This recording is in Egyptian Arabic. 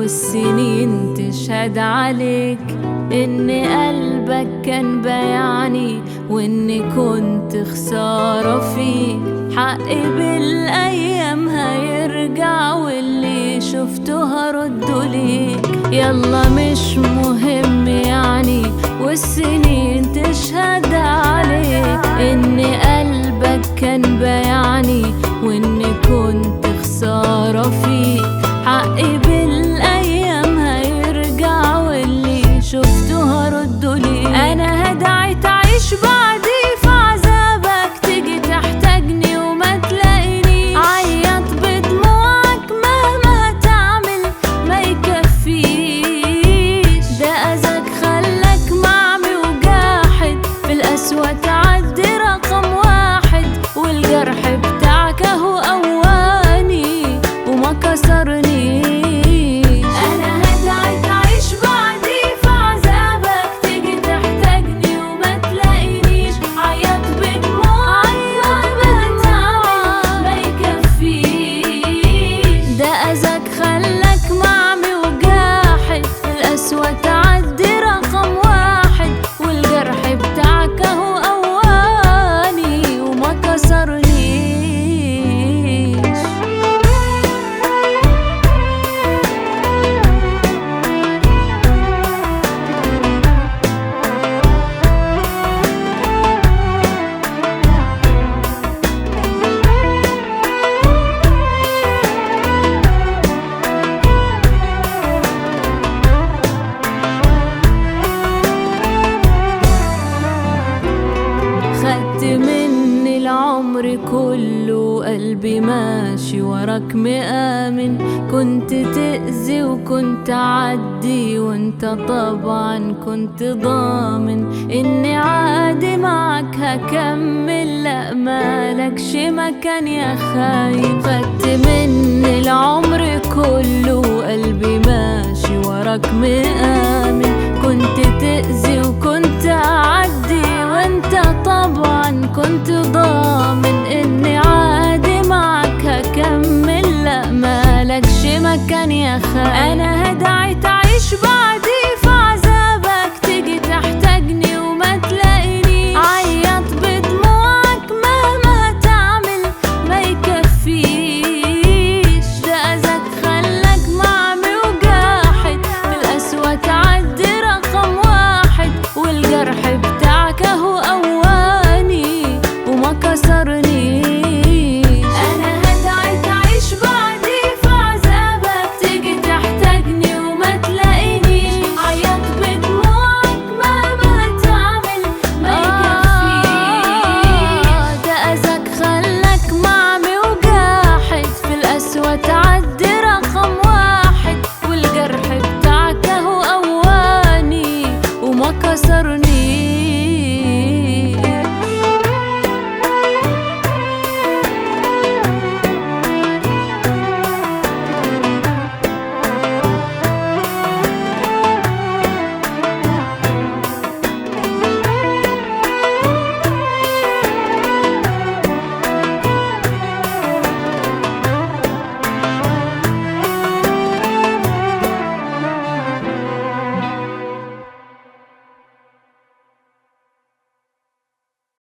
والسنين تشهد عليك إن قلبك كان بيعني وإني كنت خسارة فيك حقي بالأيام هيرجع واللي شفته هرده ليك يلا مش مهم يعني والسنين تشهد عليك إن قلبك كان بيعني وإني كنت خسارة فيك حقي بالأيام هيرجع واللي شفته هرده ليك أنا هدعي تعيش بعدي في عذابك تيجي تحتاجني وما تلاقيني عيط بدموعك مهما هتعمل ما يكفيش ده أذاك خلاك معمي وجاحد في القسوة تعدي رقم واحد والجرح بتاعك اهو قواني وما كسرنيش انا هدعي تعيش بعدي في عذابك تيجي تحتاجني وما تلاقينيش عيط بدموعك مهما ما يكفيش ده اذاك خلاك معمي وجاحد القسوة تعدي رقم واحد والجرح بتاعك اهو قواني وما كسرنيش خدت مني العمر كله قلبي ماشي وراك مآمن كنت تأذي وكنت عدي وانت طبعا كنت ضامن اني عادي معك هكمل لا مالكش مكان يا خاين خدت مني العمر كله قلبي ماشي وراك مآمن